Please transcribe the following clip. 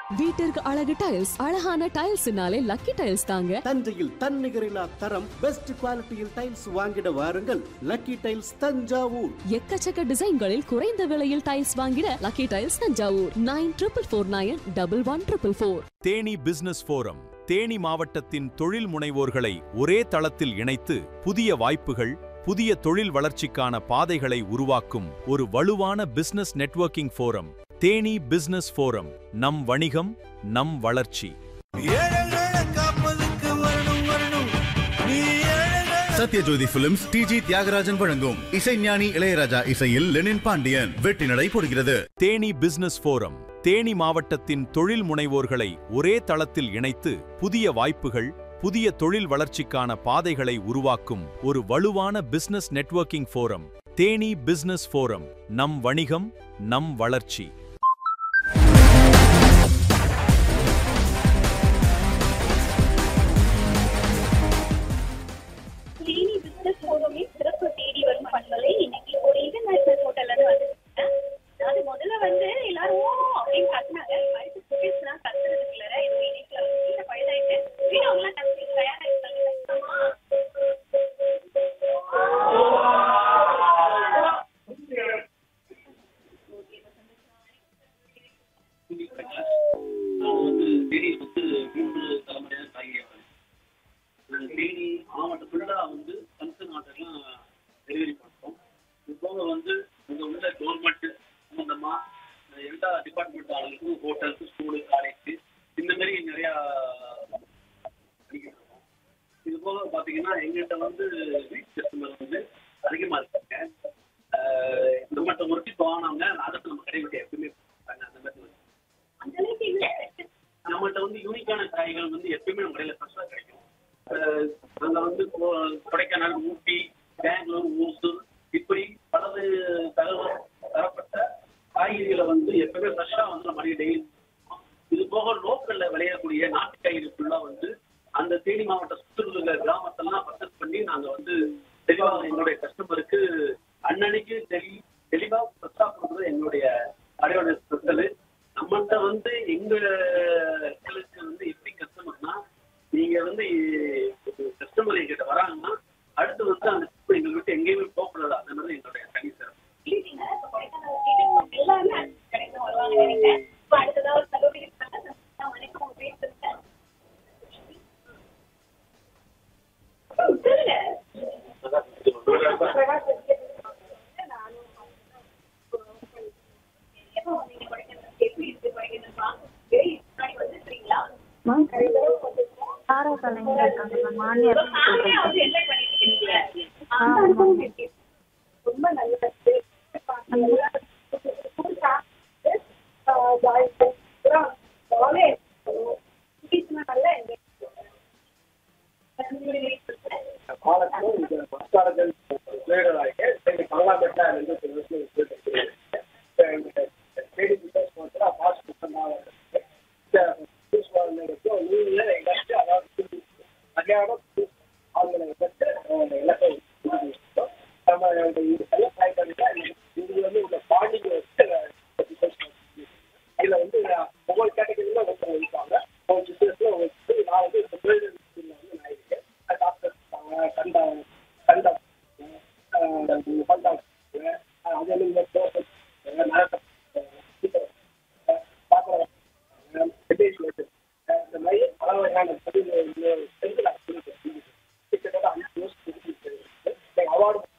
வீட்டிற்கு அழகு டைல்ஸ் அழகான டைல்ஸ்னாலே லக்கி டைல்ஸ் தாங்க தஞ்சையில் தன்னிகரில்லா தரம் பெஸ்ட் குவாலிட்டியில் டைல்ஸ் வாங்கிட வாருங்கள் லக்கி டைல்ஸ் தஞ்சாவூர் எக்கச்சக்க டிசைன்களில் குறைந்த விலையில் டைல்ஸ் வாங்கிட lucky tiles Thanjavur nine triple four nine double one triple four Theni business forum Theni மாவட்டத்தின் தொழில் முனைவோர்களை ஒரே தளத்தில் இணைத்து புதிய வாய்ப்புகள் புதிய தொழில் வளர்ச்சிக்கான பாதைகளை உருவாக்கும் ஒரு வலுவான business networking forum Theni business forum நம் வணிகம் நம் வளர்ச்சி ஏழைகளை காப்பதுக்கு வரணும் வரணும் நீ ஏழைகளை சத்யஜோதி பிலிம்ஸ் டிஜி தியாகராஜன் வழங்கும் இசைஞானி இளையராஜா இசையில் லெனின் பாண்டியன் வெற்றி நடை போடுகிறது தேனி பிசினஸ் ஃபோரம் தேனி மாவட்டத்தின் தொழில் முனைவோர்களை ஒரே தளத்தில் இணைத்து புதிய வாய்ப்புகள் புதிய தொழில் வளர்ச்சிக்கான பாதைகளை உருவாக்கும் ஒரு வலுவான business networking forum Theni business forum நம் வணிகம் நம் வளர்ச்சி தேனி பிசினஸ் ஃபோரமின் சிறப்பு தேடி வரும் பண்பலை இன்னைக்கு ஒரு இன்டர்நேஷனல் ஹோட்டல்ல இருந்து வந்துருக்கேன் அது முதல்ல வந்து எல்லாரும் அப்படின்னு கத்துனாங்க அடுத்து சுரேஷ்னா கத்துறதுக்கு இல்ல இது இணைப்புல வந்து கீழே பழுதாயிட்டு வீடு அவங்களாம் கத்துக்கு தயாரா இருக்காங்க நான் வந்து தேனி வந்து மூன்று தலைமுறையாக தாங்கியிருக்கேன் நாங்கள் தேனி மாவட்டம் ஃபுல்லாக வந்து ஃபங்க்ஷன் ஆர்டர்லாம் டெலிவரி பண்ணுறோம் இது போக வந்து இங்கே உள்ள கவர்மெண்ட் சம்மந்தமாக எல்லா டிபார்ட்மெண்ட் ஆளுங்களுக்கும் ஹோட்டல்ஸ் ஸ்கூலு காலேஜ் இந்த மாதிரி நிறையா பண்ணிக்கிட்டு இருக்கோம் இது போக பார்த்தீங்கன்னா எங்கள்கிட்ட வந்து வீட் கஸ்டமர் வந்து அதிகமாக இருக்காங்க ஆஹ் நம்மகிட்ட ஒருத்தி போனவங்க அடுத்து நம்ம கடை விட்டு எப்பவுமே போறாங்க. அந்த மாதிரி வந்து அந்த அளவுக்கு இல்ல நம்மகிட்ட வந்து யூனிக்கான காய்கள் வந்து எப்பயுமே நம்ம கடையில் ஃப்ரெஷ்ஷாக கிடைக்கும் அஹ் நாங்க வந்து கொ- கொடைக்கானல் ஊட்டி பெங்களூர் ஓசூர் இப்படி பலது தகவல் தரப்பட்ட காய்கறிகளை வந்து எப்பவுமே ஃப்ரெஷ்ஷாக வந்து நம்ம கடையில் டெய்லி இது போக லோக்கல்ல விளையக்கூடிய நாட்டு காய்கறி ஃபுல்லாக வந்து அந்த தேனி மாவட்ட சுற்றுலா கிராமத்தெல்லாம் பர்ச்சேஸ் பண்ணி நாங்க வந்து தெளிவாக எங்களுடைய கஸ்டமருக்கு அன்னன்னைக்கு தெளி தெளிவாக ஃப்ரெஷ்ஷாக கொடுக்குறது எங்களுடைய கடையோட ஸ்பெஷலு நம்மகிட்ட வந்து எங்களுக்கு வந்து எப்படி கஸ்டமர்னா நீங்க வந்து கஸ்டமர் எங்கிட்ட வராங்கன்னா அடுத்து வந்து அந்த customer எங்களை விட்டு எங்கேயுமே போகக்கூடாது அந்த மாதிரி எங்களுடைய தனி சிறப்பு இல்லைங்க இப்ப கொடைக்கானல் கேட்டு எல்லாருமே அந்த கடைக்கு வருவாங்க நினைக்கிறேன் இப்ப அடுத்ததா ஒரு சகோதரி இருக்காங்க நான் வணக்கம் உங்க பேர் சொல்லுங்க தாராசாலைங்க இருக்காங்க மேம் மானியர் ரொம்ப நல்லது இதுல வந்து ஒவ்வொரு கேட்டகரியில ஒருத்தர் இருப்பாங்க ஒரு பிசினஸ்ல ஒரு நான் வந்து இந்த பில்டர் வந்து நான் இருக்கேன் டாக்டர் இருப்பாங்க கண்டா கண்டா பண்டா அது வந்து இந்த தோட்டம் நடத்த இந்த மாதிரி பல வகையான தொழில் கிட்டத்தட்ட அஞ்சு வருஷம் அவார்டு